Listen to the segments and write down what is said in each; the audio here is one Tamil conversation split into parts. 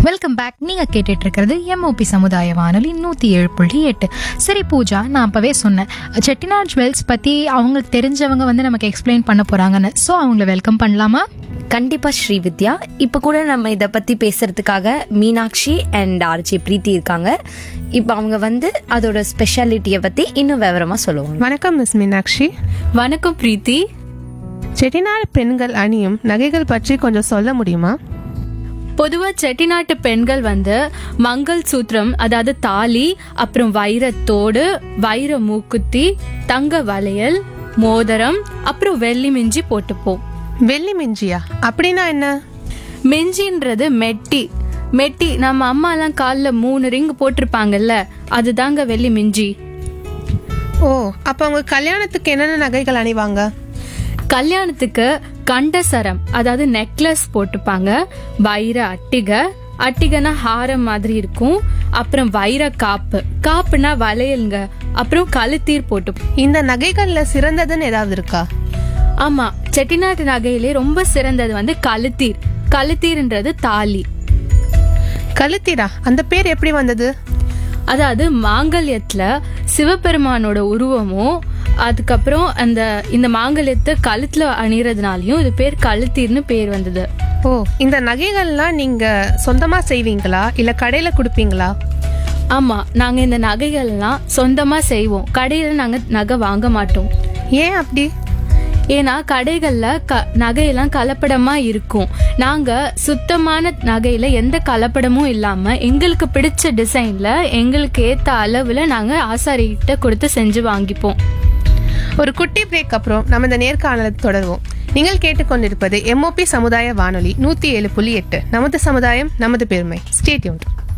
வெல்கம் பேக் நீங்க கேட்டுட்டு இருக்கிறது எம்ஓபி சமுதாய வானொலி நூத்தி ஏழு புள்ளி எட்டு சரி பூஜா நான் அப்பவே சொன்னேன் செட்டிநாட் ஜுவல்ஸ் பத்தி அவங்களுக்கு தெரிஞ்சவங்க வந்து நமக்கு எக்ஸ்பிளைன் பண்ண போறாங்கன்னு ஸோ அவங்கள வெல்கம் பண்ணலாமா கண்டிப்பா ஸ்ரீவித்யா இப்ப கூட நம்ம இத பத்தி பேசுறதுக்காக மீனாட்சி அண்ட் ஆர்ஜி பிரீத்தி இருக்காங்க இப்ப அவங்க வந்து அதோட ஸ்பெஷாலிட்டியை பத்தி இன்னும் விவரமா சொல்லுவாங்க வணக்கம் மிஸ் மீனாட்சி வணக்கம் பிரீத்தி செட்டிநாடு பெண்கள் அணியும் நகைகள் பற்றி கொஞ்சம் சொல்ல முடியுமா பொதுவா செட்டிநாட்டு பெண்கள் வந்து மங்கள் சூத்திரம் அதாவது தாலி அப்புறம் வைரத்தோடு வைர மூக்குத்தி தங்க வளையல் மோதிரம் அப்புறம் வெள்ளி மிஞ்சி போட்டுப்போம் வெள்ளி மிஞ்சியா அப்படின்னா என்ன மிஞ்சின்றது மெட்டி மெட்டி நம்ம அம்மா எல்லாம் காலில் மூணு ரிங் போட்டிருப்பாங்கல்ல அதுதாங்க வெள்ளி மிஞ்சி ஓ அப்ப அவங்க கல்யாணத்துக்கு என்னென்ன நகைகள் அணிவாங்க கல்யாணத்துக்கு கண்டசரம் அதாவது நெக்லஸ் போட்டுப்பாங்க வைர அட்டிகை அட்டிகைனா ஹாரம் மாதிரி இருக்கும் அப்புறம் வைர காப்பு காப்புனா வளையலுங்க அப்புறம் கழுத்தீர் போட்டு இந்த நகைகள்ல சிறந்ததுன்னு ஏதாவது இருக்கா ஆமா செட்டிநாட்டு நகையிலே ரொம்ப சிறந்தது வந்து கழுத்தீர் கழுத்தீர்ன்றது தாலி கழுத்தீரா அந்த பேர் எப்படி வந்தது அதாவது மாங்கல்யத்துல சிவபெருமானோட உருவமும் அதுக்கப்புறம் அந்த இந்த மாங்கல்யத்தை கழுத்துல அணியறதுனாலயும் இது பேர் கழுத்தீர்னு பேர் வந்தது ஓ இந்த நகைகள்லாம் நீங்க சொந்தமா செய்வீங்களா இல்ல கடையில கொடுப்பீங்களா ஆமா நாங்க இந்த நகைகள்லாம் சொந்தமா செய்வோம் கடையில நாங்க நகை வாங்க மாட்டோம் ஏன் அப்படி ஏன்னா கடைகள்ல க நகையெல்லாம் கலப்படமா இருக்கும் நாங்க சுத்தமான நகையில எந்த கலப்படமும் இல்லாம எங்களுக்கு பிடிச்ச டிசைன்ல எங்களுக்கு ஏத்த அளவுல நாங்க ஆசாரிகிட்ட கொடுத்து செஞ்சு வாங்கிப்போம் ஒரு குட்டி பிரேக் அப்புறம் நம்ம இந்த நேர்காணலை தொடர்வோம் நீங்கள் கேட்டுக்கொண்டிருப்பது எம்ஓபி சமுதாய வானொலி நூத்தி ஏழு புள்ளி எட்டு நமது சமுதாயம் நமது பெருமை ஸ்டேட்யூன்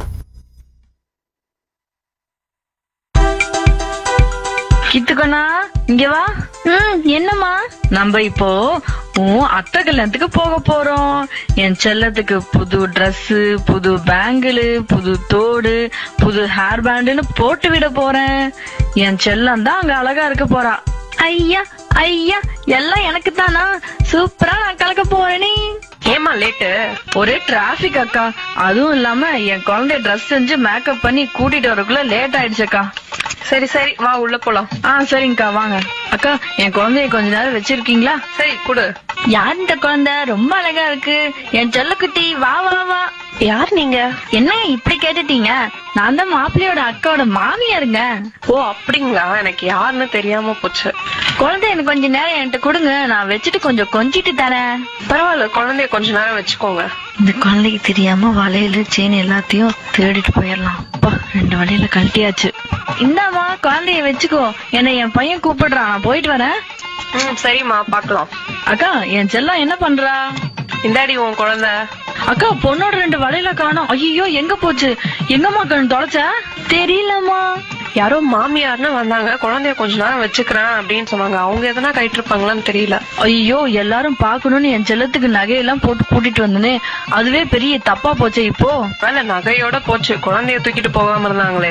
கித்துக்கண்ணா இங்க வா ம் என்னம்மா நம்ம இப்போ உன் அத்தை கல்யாணத்துக்கு போக போறோம் என் செல்லத்துக்கு புது Dress புது பேங்கிள் புது தோடு புது ஹேர் பேண்டுன்னு போட்டு விட போறேன் என் செல்லம் தான் அங்க அழகா இருக்க போறா ஐயா ஐயா எல்லாம் எனக்கு தானா சூப்பரா நான் கலக்க போறேனே ஏமா லேட்டு ஒரே டிராபிக் அக்கா அதுவும் இல்லாம என் குழந்தைய ட்ரெஸ் செஞ்சு மேக்கப் பண்ணி கூட்டிட்டு வரக்குள்ள லேட் ஆயிடுச்சு அக்கா சரி சரி வா உள்ள போலாம் ஆ சரிங்கக்கா வாங்க அக்கா என் குழந்தைய கொஞ்ச நேரம் வச்சிருக்கீங்களா சரி குடு யார் இந்த குழந்தை ரொம்ப அழகா இருக்கு என் செல்லக்குட்டி வா வா வா யார் நீங்க என்ன இப்படி கேட்டுட்டீங்க நான் தான் மாப்பிள்ளையோட அக்காவோட மாமியாருங்க ஓ அப்படிங்களா எனக்கு யாருன்னு தெரியாம போச்சு குழந்தை எனக்கு கொஞ்ச நேரம் என்கிட்ட கொடுங்க நான் வச்சுட்டு கொஞ்சம் கொஞ்சிட்டு தரேன் பரவாயில்ல குழந்தைய கொஞ்ச நேரம் வச்சுக்கோங்க இந்த குழந்தைக்கு தெரியாம வளையல் செயின் எல்லாத்தையும் திருடிட்டு போயிடலாம் அப்பா ரெண்டு வளையல கழட்டியாச்சு இந்தாமா குழந்தைய வச்சுக்கோ என்னை என் பையன் கூப்பிடுறான் நான் போயிட்டு வரேன் ம் சரிம்மா பாக்கலாம் அக்கா என் செல்லம் என்ன பண்றா இந்தாடி உன் குழந்தை அக்கா பொண்ணோட ரெண்டு வளையல காணோம் ஐயோ எங்க போச்சு எங்கம்மா கண் தொலைச்ச தெரியலம்மா யாரோ மாமியார்னு வந்தாங்க குழந்தைய கொஞ்ச நேரம் வச்சுக்கிறேன் அப்படின்னு சொன்னாங்க அவங்க எதனா கைட்டு இருப்பாங்களான்னு தெரியல ஐயோ எல்லாரும் பாக்கணும்னு என் செல்லத்துக்கு நகையெல்லாம் போட்டு கூட்டிட்டு வந்தனே அதுவே பெரிய தப்பா போச்சே இப்போ வேலை நகையோட போச்சு குழந்தைய தூக்கிட்டு போகாம இருந்தாங்களே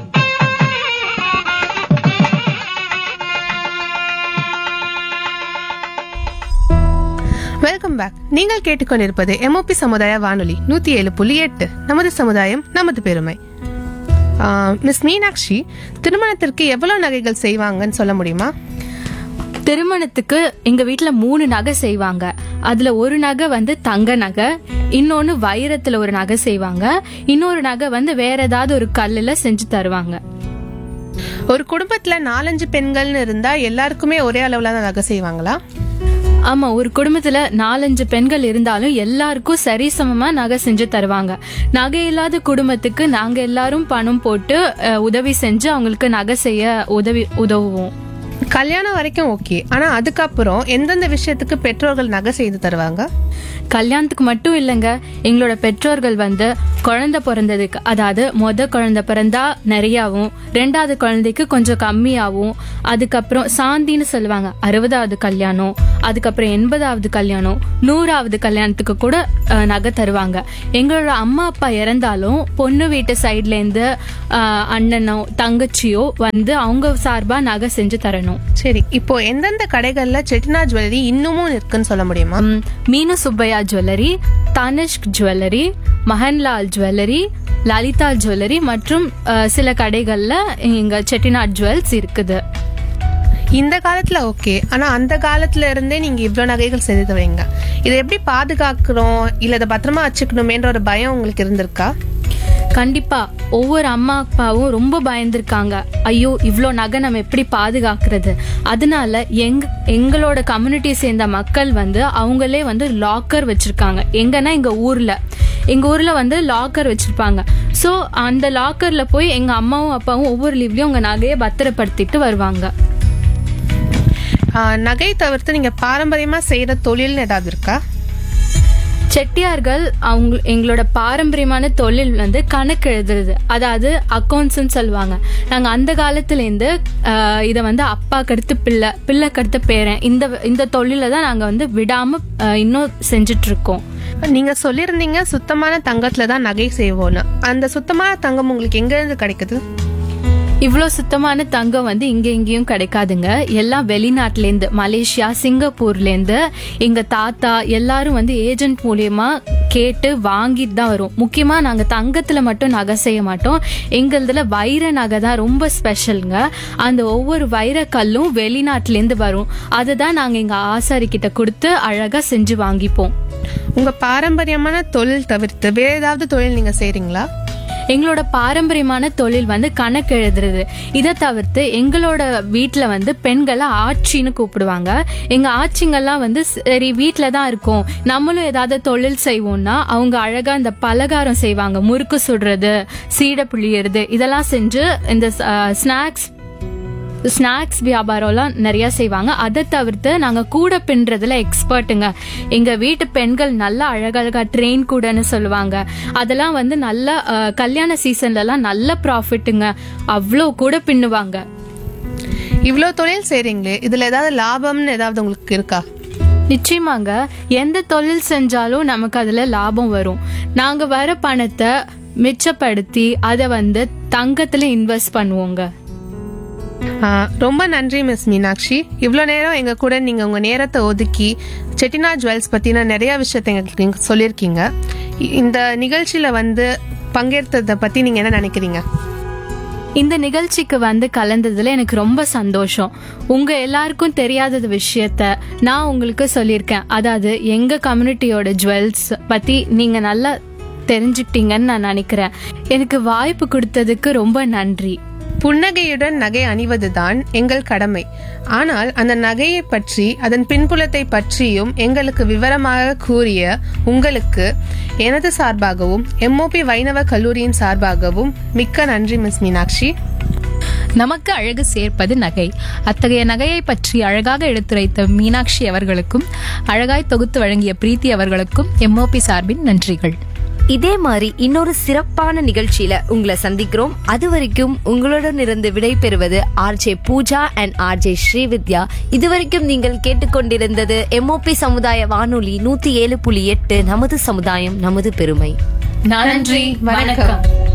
வெல்கம் பேக் நீங்கள் கேட்டுக்கொண்டிருப்பது எம்ஓபி சமுதாய வானொலி நூத்தி ஏழு புள்ளி எட்டு நமது சமுதாயம் நமது பெருமை மிஸ் மீனாட்சி திருமணத்திற்கு எவ்வளவு நகைகள் செய்வாங்கன்னு சொல்ல முடியுமா திருமணத்துக்கு எங்க வீட்ல மூணு நகை செய்வாங்க அதுல ஒரு நகை வந்து தங்க நகை இன்னொன்னு வைரத்துல ஒரு நகை செய்வாங்க இன்னொரு நகை வந்து வேற ஏதாவது ஒரு கல்லுல செஞ்சு தருவாங்க ஒரு குடும்பத்துல நாலஞ்சு பெண்கள்னு இருந்தா எல்லாருக்குமே ஒரே அளவுல தான் நகை செய்வாங்களா ஆமா ஒரு குடும்பத்துல நாலஞ்சு பெண்கள் இருந்தாலும் எல்லாருக்கும் சரிசமமா நகை செஞ்சு தருவாங்க நகை இல்லாத குடும்பத்துக்கு நாங்க எல்லாரும் பணம் போட்டு அஹ், உதவி செஞ்சு அவங்களுக்கு நகை செய்ய உதவி உதவுவோம் கல்யாணம் வரைக்கும் ஓகே ஆனா அதுக்கப்புறம் எந்தெந்த விஷயத்துக்கு பெற்றோர்கள் நகை செய்து தருவாங்க கல்யாணத்துக்கு மட்டும் இல்லைங்க எங்களோட பெற்றோர்கள் வந்து குழந்தை பிறந்ததுக்கு அதாவது மொத குழந்தை பிறந்தா நிறையாவும் ரெண்டாவது குழந்தைக்கு கொஞ்சம் கம்மியாவும் அதுக்கப்புறம் சாந்தின்னு சொல்லுவாங்க அறுபதாவது கல்யாணம் அதுக்கப்புறம் எண்பதாவது கல்யாணம் நூறாவது கல்யாணத்துக்கு கூட அஹ், நகை தருவாங்க எங்களோட அம்மா அப்பா இறந்தாலும் பொண்ணு வீட்டு சைட்ல இருந்து அஹ், அண்ணனோ தங்கச்சியோ வந்து அவங்க சார்பா நகை செஞ்சு தரணும் சரி இப்போ எந்தெந்த கடைகள்ல செட்டினா ஜுவல்லரி இன்னமும் இருக்குன்னு சொல்ல முடியுமா ம், Meenu Subbaiah jewellery Tanishq jewellery Maganlal jewellery Lalitha jewellery மற்றும் அஹ், சில கடைகள்ல இங்க செட்டிநாட் ஜுவல்ஸ் இருக்குது இந்த காலத்துல ஓகே ஆனா அந்த காலத்துல இருந்தே நீங்க இவ்வளவு நகைகள் செஞ்சு வைங்க இதை எப்படி பாதுகாக்கிறோம் இல்ல இதை பத்திரமா வச்சுக்கணுமேன்ற ஒரு பயம் உங்களுக்கு இருந்திருக்கா கண்டிப்பா ஒவ்வொரு அம்மா அப்பாவும் ரொம்ப பயந்துருக்காங்க ஐயோ இவ்வளோ நகை நம்ம எப்படி பாதுகாக்கிறது அதனால எங் எங்களோட கம்யூனிட்டி சேர்ந்த மக்கள் வந்து அவங்களே வந்து லாக்கர் வச்சிருக்காங்க எங்கன்னா எங்க ஊர்ல எங்க ஊர்ல வந்து லாக்கர் வச்சிருப்பாங்க ஸோ அந்த லாக்கர்ல போய் எங்க அம்மாவும் அப்பாவும் ஒவ்வொரு லீவ்லயும் உங்க நகையை பத்திரப்படுத்திட்டு வருவாங்க ஆஹ், நகை தவிர்த்து நீங்க பாரம்பரியமா செய்யற தொழில்னு ஏதாவது இருக்கா செட்டியார்கள் அவங்க எங்களோட பாரம்பரியமான தொழில் வந்து கணக்கு எழுதுறது அதாவது அக்கௌண்ட்ஸ்னு சொல்லுவாங்க நாங்கள் அந்த காலத்துலேருந்து இதை வந்து அப்பாக்கு அடுத்து பிள்ளை பிள்ளைக்கு அடுத்து பேரன் இந்த இந்த தொழிலை தான் நாங்கள் வந்து விடாமல் இன்னும் செஞ்சுட்டு இருக்கோம் நீங்க சொல்லியிருந்தீங்க சுத்தமான தங்கத்துல தான் நகை செய்வோம்னு அந்த சுத்தமான தங்கம் உங்களுக்கு எங்க இருந்து கிடைக்குது இவ்வளோ சுத்தமான தங்கம் வந்து இங்கே எங்கேயும் கிடைக்காதுங்க எல்லாம் வெளிநாட்டிலேருந்து மலேசியா சிங்கப்பூர்லேருந்து எங்கள் தாத்தா எல்லாரும் வந்து ஏஜென்ட் மூலியமா கேட்டு வாங்கிட்டு தான் வரும் முக்கியமாக நாங்கள் தங்கத்தில் மட்டும் நகை செய்ய மாட்டோம் எங்களதுல வைர நகை தான் ரொம்ப ஸ்பெஷலுங்க அந்த ஒவ்வொரு வைர கல்லும் வெளிநாட்டிலேருந்து வரும் அதை தான் நாங்கள் எங்கள் ஆசாரி கிட்ட கொடுத்து அழகாக செஞ்சு வாங்கிப்போம் உங்க பாரம்பரியமான தொழில் தவிர்த்து வேற ஏதாவது தொழில் நீங்க செய்றீங்களா எங்களோட பாரம்பரியமான தொழில் வந்து கணக்கு எழுதுறது இதை தவிர்த்து எங்களோட வீட்டில் வந்து பெண்களை ஆட்சின்னு கூப்பிடுவாங்க எங்க ஆட்சிங்கெல்லாம் வந்து சரி வீட்டில் தான் இருக்கோம் நம்மளும் ஏதாவது தொழில் செய்வோம்னா அவங்க அழகா இந்த பலகாரம் செய்வாங்க முறுக்கு சுடுறது சீடை புளியறது இதெல்லாம் செஞ்சு இந்த ஸ்நாக்ஸ் ஸ்நாக்ஸ் வியாபாரம்லாம் நிறைய செய்வாங்க அதை தவிர்த்து நாங்க கூட பின்றதுல எக்ஸ்பர்ட்டுங்க எங்க வீட்டு பெண்கள் நல்லா அழகழகா ட்ரெயின் கூடன்னு சொல்லுவாங்க அதெல்லாம் வந்து நல்ல அஹ், கல்யாண சீசன்லலாம் நல்ல ப்ராஃபிட்டுங்க அவ்வளோ கூட பின்னுவாங்க இவ்வளோ தொழில் செய்றீங்களே இதுல ஏதாவது லாபம்னு ஏதாவது உங்களுக்கு இருக்கா நிச்சயமாங்க எந்த தொழில் செஞ்சாலும் நமக்கு அதுல லாபம் வரும் நாங்க வர பணத்தை மிச்சப்படுத்தி அதை வந்து தங்கத்துல இன்வெஸ்ட் பண்ணுவோங்க ஆஹ், ரொம்ப நன்றி மிஸ் மீனாட்சி இவ்வளோ நேரம் எங்க கூட நீங்க உங்க நேரத்தை ஒதுக்கி செட்டினா ஜுவல்ஸ் பத்தின நிறைய விஷயத்தை எங்களுக்கு நீங்க சொல்லியிருக்கீங்க இ- இந்த நிகழ்ச்சியில வந்து பங்கேற்றதை பத்தி நீங்க என்ன நினைக்கிறீங்க இந்த நிகழ்ச்சிக்கு வந்து கலந்ததுல எனக்கு ரொம்ப சந்தோஷம் உங்க எல்லாருக்கும் தெரியாதது விஷயத்த நான் உங்களுக்கு சொல்லியிருக்கேன் அதாவது எங்க கம்யூனிட்டியோட ஜுவல்ஸ் பத்தி நீங்க நல்லா தெரிஞ்சுக்கிட்டீங்கன்னு நான் நினைக்கிறேன் எனக்கு வாய்ப்பு கொடுத்ததுக்கு ரொம்ப நன்றி புன்னகையுடன் நகை அணிவதுதான் எங்கள் கடமை ஆனால் அந்த நகையை பற்றி அதன் பின்புலத்தை பற்றியும் எங்களுக்கு விவரமாக கூறிய உங்களுக்கு எனது சார்பாகவும் எம்ஓபி வைணவ கல்லூரியின் சார்பாகவும் மிக்க நன்றி மிஸ் மீனாட்சி நமக்கு அழகு சேர்ப்பது நகை அத்தகைய நகையை பற்றி அழகாக எடுத்துரைத்த மீனாட்சி அவர்களுக்கும் அழகாய் தொகுத்து வழங்கிய பிரீத்தி அவர்களுக்கும் எம்ஓபி சார்பின் நன்றிகள் இதே மாதிரி இன்னொரு சிறப்பான நிகழ்ச்சியில உங்களை சந்திக்கிறோம் அது வரைக்கும் உங்களுடன் இருந்து விடை பெறுவது RJ Pooja and RJ Srividya இதுவரைக்கும் நீங்கள் கேட்டுக்கொண்டிருந்தது எம்ஓபி சமுதாய வானொலி நூத்தி ஏழு புள்ளி எட்டு நமது சமுதாயம் நமது பெருமை நன்றி வணக்கம்